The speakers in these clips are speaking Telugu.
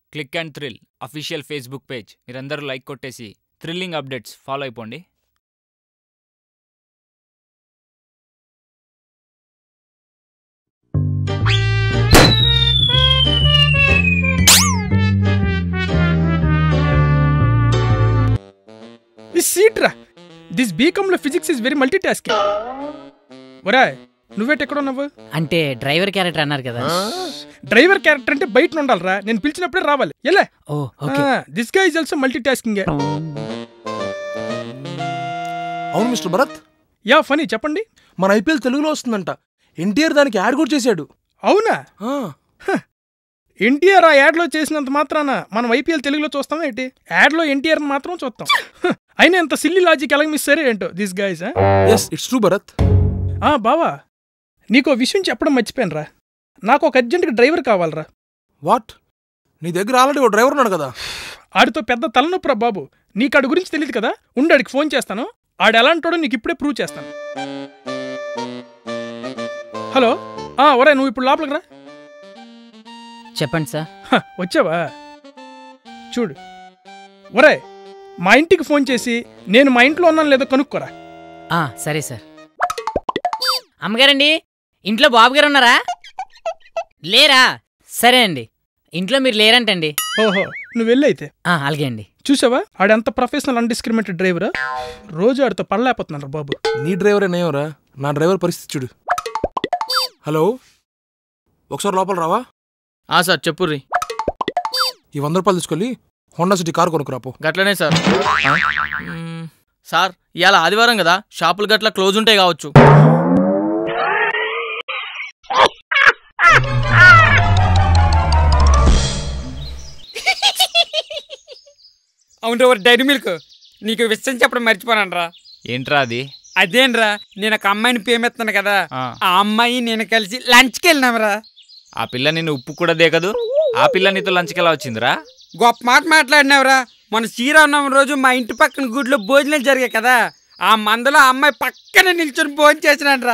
Click and thrill official Facebook page మీరందరూ లైక్ కొట్టేసి థ్రిల్లింగ్ అప్డేట్స్ ఫాలో అయిపోండి ఈ సీట్ రా దిస్ బీకామ్ లో physics is very multi tasking ఒరా నువ్వేట ఎక్కడ ఉన్నావు అంటే డ్రైవర్ క్యారెక్టర్ అన్నారు కదా డ్రైవర్ క్యారెక్టర్ అంటే బయట ఉండాలిరా నేను పిలిచినప్పుడే రావాలి ఎలా ఓ ఓకే దిస్ గా ఇస్ ఆల్సో మల్టీ టాస్కింగ్ అవును మిస్టర్ భరత్ యా ఫనీ చెప్పండి మన ఐపీఎల్ తెలుగులో వస్తుందంట ఎన్టీఆర్ దానికి యాడ్ కూడా చేశాడు అవునా ఆ, ఎన్టీఆర్ ఆ యాడ్లో చేసినంత మాత్రాన మనం ఐపీఎల్ తెలుగులో చూస్తాం ఏంటి యాడ్లో ఎన్టీఆర్ మాత్రం చూస్తాం హ, అయినా ఎంత సిల్లీ లాజిక్ ఎలా మిస్ సరే ఏంటో this guys yes it's true Bharat ఆ బావా నీకో విషయం చెప్పడం మర్చిపోయానురా నాకు ఒక అర్జెంట్గా డ్రైవర్ కావాలరా వాట్ నీ దగ్గర ఆల్రెడీ ఓ డ్రైవర్ ఉన్నాడు కదా ఆడితో పెద్ద తలనొప్పురా బాబు నీకు ఆడి గురించి తెలియదు కదా ఉండి ఆడికి ఫోన్ చేస్తాను ఆడు ఎలాంటోడో నీకు ఇప్పుడే ప్రూవ్ చేస్తాను హలో ఆ ఒరే నువ్వు ఇప్పుడు లోపలికి రా చెప్పండి సార్ హ, వచ్చావా చూడు ఒరే మా ఇంటికి ఫోన్ చేసి నేను మా ఇంట్లో ఉన్నాను లేదో కనుక్కోరా ఆ, సరే సార్ అమ్మగారండి ఇంట్లో బాబు గారు ఉన్నారా లేరా సరే అండి ఇంట్లో మీరు లేరంటండి ఓహో నువ్వు వెళ్ళైతే ఆ, అలాగే అండి చూసావా ఆడెంత ప్రొఫెషనల్ అన్డిస్క్రిమినేటెడ్ డ్రైవరా రోజు ఆడితో పడలేకపోతున్నాడు బాబు నీ డ్రైవరే నేయవరా నా డ్రైవర్ పరిస్థితి చూడు హలో ఒకసారి లోపల రావా ఆ సార్ చెప్పుర్రి ఈ వంద రూపాయలు తీసుకెళ్ళి హోండా సిటీ కార్ కొనుక్కురాపో గట్లనే సార్ ఆ? మ్మ్. సార్ ఇవాళ ఆదివారం కదా షాపులు గట్ల క్లోజ్ ఉంటాయి కావచ్చు అవును రా డైరీ మిల్క్ నీకు విషయం చెప్పడం మర్చిపోనానరా ఏంట్రా అది అదేంరా నేను ఒక అమ్మాయిని పేమెత్తాను కదా ఆ, ఆ అమ్మాయి నేను కలిసి లంచ్కి వెళ్ళినాంరా ఆ పిల్ల నిన్ను ఉప్పు కూడా దేకదు ఆ పిల్ల నీతో లంచ్కి ఎలా వచ్చిందిరా గొప్ప మాట మాట్లాడినావురా మన శ్రీరామనవమి రోజు మా ఇంటి పక్కన గుడిలో భోజనాలు జరిగాయి కదా ఆ మందులో ఆ అమ్మాయి పక్కన నిల్చొని భోజనం చేసినాడ్రా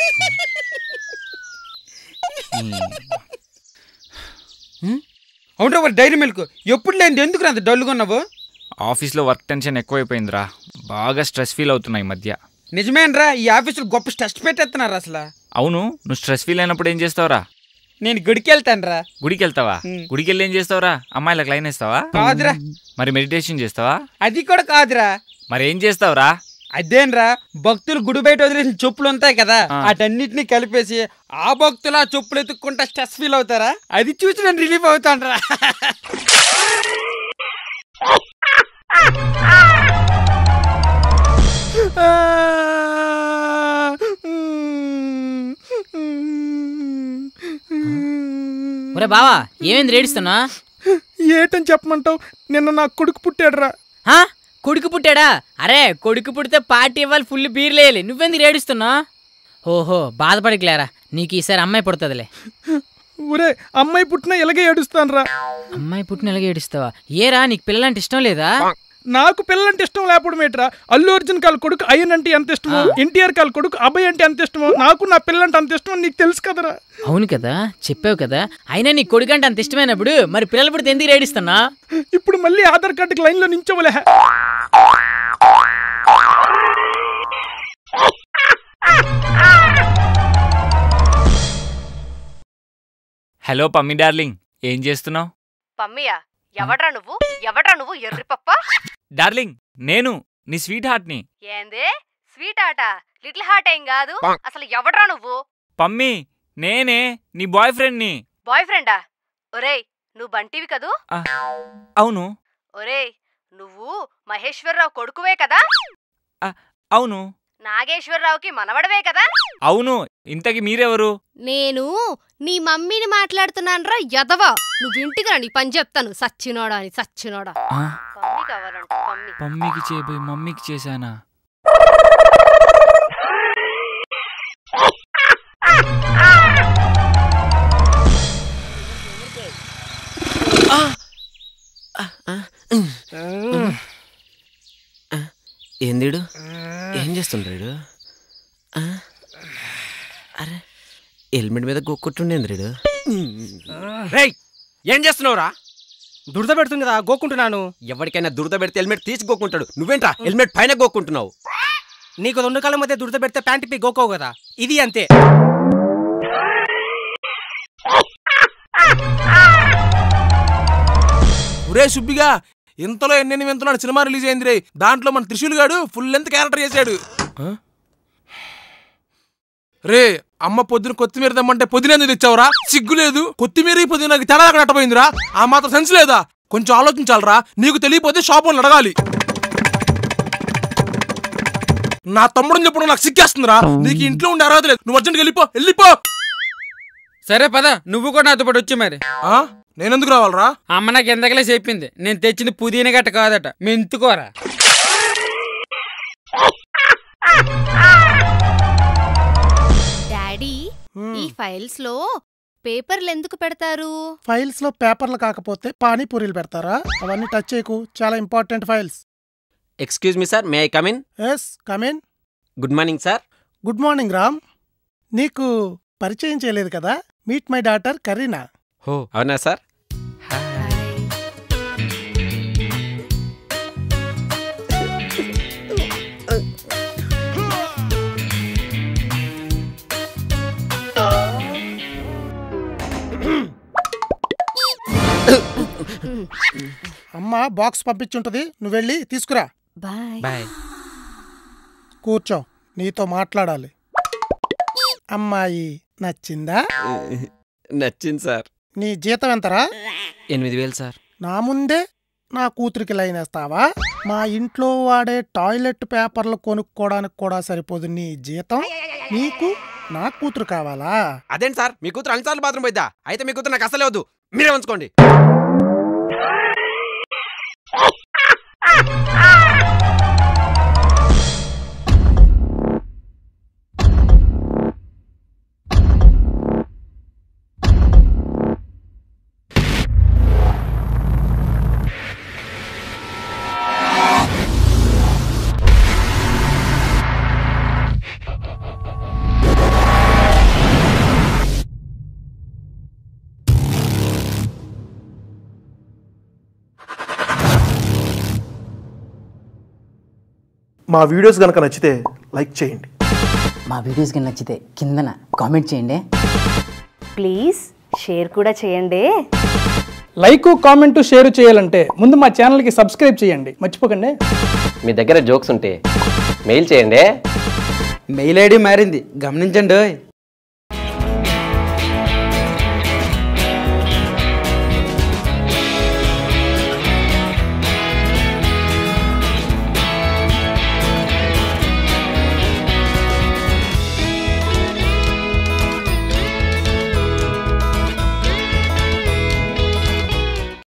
అవును రా డైరీ మిల్క్ ఎప్పుడు లేని ఎందుకు అంత డల్లుగా ఉన్నావు ఆఫీస్లో వర్క్ టెన్షన్ ఎక్కువైపోయిందిరా బాగా స్ట్రెస్ ఫీల్ అవుతున్నా ఈ మధ్య నిజమేనరా ఈ ఆఫీసులో గొప్ప స్ట్రెస్ పెట్టేస్తున్నారు అసలు అవును నువ్వు స్ట్రెస్ ఫీల్ అయినప్పుడు ఏం చేస్తావురా నేను గుడికి వెళ్తానురా గుడికి వెళ్తావా ఉమ్. గుడికి వెళ్ళి ఏం చేస్తావురా అమ్మాయిలకు లైన్ వేస్తావా కాదురా మరి మెడిటేషన్ చేస్తావా అది కూడా కాదురా మరి ఏం చేస్తావురా అదేంరా భక్తులు గుడి బయట వదిలేసిన చెప్పులు ఉంటాయి కదా ఆ. వాటన్నిటిని కలిపేసి ఆ భక్తులు ఆ చెప్పులు ఎత్తుక్కుంటా స్ట్రెస్ ఫీల్ అవుతారా అది చూసి నేను రిలీఫ్ అవుతానరా ఒరే బావా ఏమైంది రేడిస్తున్నా ఏటని చెప్పమంటావు నిన్న నా కొడుకు పుట్టాడురా హా? కొడుకు పుట్టాడా అరే కొడుకు పుడితే పార్టీ ఇవ్వాలి ఫుల్ బీర్లు వేయాలి నువ్వెందుకు ఏడుస్తున్నా ఓహో బాధపడకలేరా నీకు ఈసారి అమ్మాయి పుడుతుందిలే ఒరే అమ్మాయి పుట్టినా ఇలాగే ఏడుస్తానురా అమ్మాయి పుట్టిన ఎలాగ ఏడుస్తావా ఏరా నీకు పిల్లలంటే ఇష్టం లేదా నాకు పిల్లలంటే ఇష్టం లేకపోవడం ఏంట్రా అల్లు అర్జున్ కాల్ కొడుకు అయ్యన్ అంటే ఎంత ఇష్టమో ఎన్టీఆర్ కాల్ కొడుకు అబ్బాయి అంటే ఎంత ఇష్టమో నాకు నా పిల్లంటే అంత ఇష్టమో నీకు తెలుసు కదరా అవును కదా చెప్పావు కదా అయినా నీ కొడుకంటే అంత ఇష్టమైనప్పుడు మరి పిల్లలు పుడితే ఎందుకు ఏడుస్తున్నా ఇప్పుడు మళ్ళీ ఆధార్ కార్డుకి లైన్లో నించోవలే హలో పమ్మి డార్లింగ్ ఏం చేస్తున్నావు పమ్మియా ఎవడ్రా నువ్వు ఎవడ్రా నువ్వు ఎర్రి పప్ప డార్లింగ్ నేను నీ స్వీట్ హార్ట్ని ఏందే స్వీట్ ఆట లిటిల్ హార్ట్ ఏం కాదు అసలు ఎవడ్రా నువ్వు పమ్మి నేనే నీ బాయ్ ఫ్రెండ్ని బాయ్ ఫ్రెండా ఒరేయ్ నువ్వు బంటివి కదూ అవును ఒరేయ్ నువ్వు మహేశ్వరరావు కొడుకువే కదా అవును నాగేశ్వరరావుకి మనవడవే కదా అవును ఇంతకి మీరెవరు నేను నీ మమ్మీని మాట్లాడుతున్నానురా యదవా నువ్వు ఇంటికి రా నీ పని చెప్తాను సచ్చినోడా అని సచ్చినోడా ఆ, పమ్మి కావాలంట పమ్మి పమ్మికి చేయబోయి మమ్మీకి చేశానా ఏందిడు ఏం చేస్తుండ్రాడు ఆ? అరే హెల్మెట్ మీద గొక్కొట్టుండేంద్రుడు రేయ్ ఏం చేస్తున్నావురా దురద పెడుతుంది కదా గోక్కుంటున్నాను ఎవరికైనా దురద పెడితే హెల్మెట్ తీసి గోక్కుంటాడు నువ్వేంట్రా హెల్మెట్ పైన గోక్కుంటున్నావు నీకు రెండు కాళ్ళ మధ్య దురద పెడితే ప్యాంట్ ఇప్పి గోకోవు కదా ఇది అంతే ఒరే సుబ్బిగా ఇంతలో ఎన్నెన్ని వింతున్నాడు సినిమా రిలీజ్ అయింది రే దాంట్లో మన త్రిశూల్ గాడు ఫుల్ లెంత్ క్యారెక్టర్ చేశాడు ఆ? రే అమ్మ పొద్దున కొత్తిమీర తెమ్మంటే పొద్దున ఎందుకు తెచ్చావురా సిగ్గు లేదు కొత్తిమీర పొద్దున తేడా అక్కడ అట్టపోయిందిరా ఆ మాత్రం సెన్స్ లేదా కొంచెం ఆలోచించాలరా నీకు తెలియపోతే షాప్ వాళ్ళు అడగాలి నా తమ్ముడు చెప్పడం నాకు సిగ్గేస్తుందిరా నీకు ఇంట్లో ఉండే అర్హత లేదు నువ్వు అర్జెంట్గా వెళ్ళిపో వెళ్ళిపో సరే పద నువ్వు కూడా నాతో పాటు వచ్చి మరి ఆ? నేనెందుకు రావాలరా అమ్మ నాకు ఎంతకలే చెప్పింది నేను తెచ్చింది పుదీన గట్ట కాదట మెంతుకోరా డాడీ ఈ ఫైల్స్ లో పేపర్లు ఎందుకు పెడతారు ఫైల్స్ లో పేపర్లు కాకపోతే పానీపూరీలు పెడతారా అవన్నీ టచ్ చేయకు చాలా important files excuse me sir may I come in yes come in good morning sir good morning Ram నీకు పరిచయం చేయలేదు కదా మీట్ మై డాటర్ కరీనా హో అవునా సార్ అమ్మ బాక్స్ పంపించుంటది నువ్వు వెళ్ళి తీసుకురా బాయ్ బాయ్ కూర్చో నీతో మాట్లాడాలి అమ్మాయి నచ్చిందా నచ్చింది సార్ నీ జీతం ఎంతరా ఎనిమిది వేలు సార్ నా ముందే నా కూతురికి లైన్ వేస్తావా మా ఇంట్లో వాడే టాయిలెట్ పేపర్లు కొనుక్కోవడానికి కూడా సరిపోదు నీ జీతం నీకు నా కూతురు కావాలా అదేంటి సార్ మీ కూతురు అన్నిసార్లు బాత్రూమ్ పోయిద్దా అయితే మీ కూతురు నాకు అసలే వద్దు మీరే ఉంచుకోండి మా వీడియోస్ కనుక నచ్చితే లైక్ చేయండి మా వీడియోస్ కి నచ్చితే కిందన కామెంట్ చేయండి ప్లీజ్ షేర్ కూడా చేయండి లైక్ కామెంట్ షేర్ చేయాలంటే ముందు మా ఛానల్కి సబ్స్క్రైబ్ చేయండి మర్చిపోకండి మీ దగ్గర జోక్స్ ఉంటే మెయిల్ చేయండి మెయిల్ ఐడి మారింది గమనించండి ఓయ్.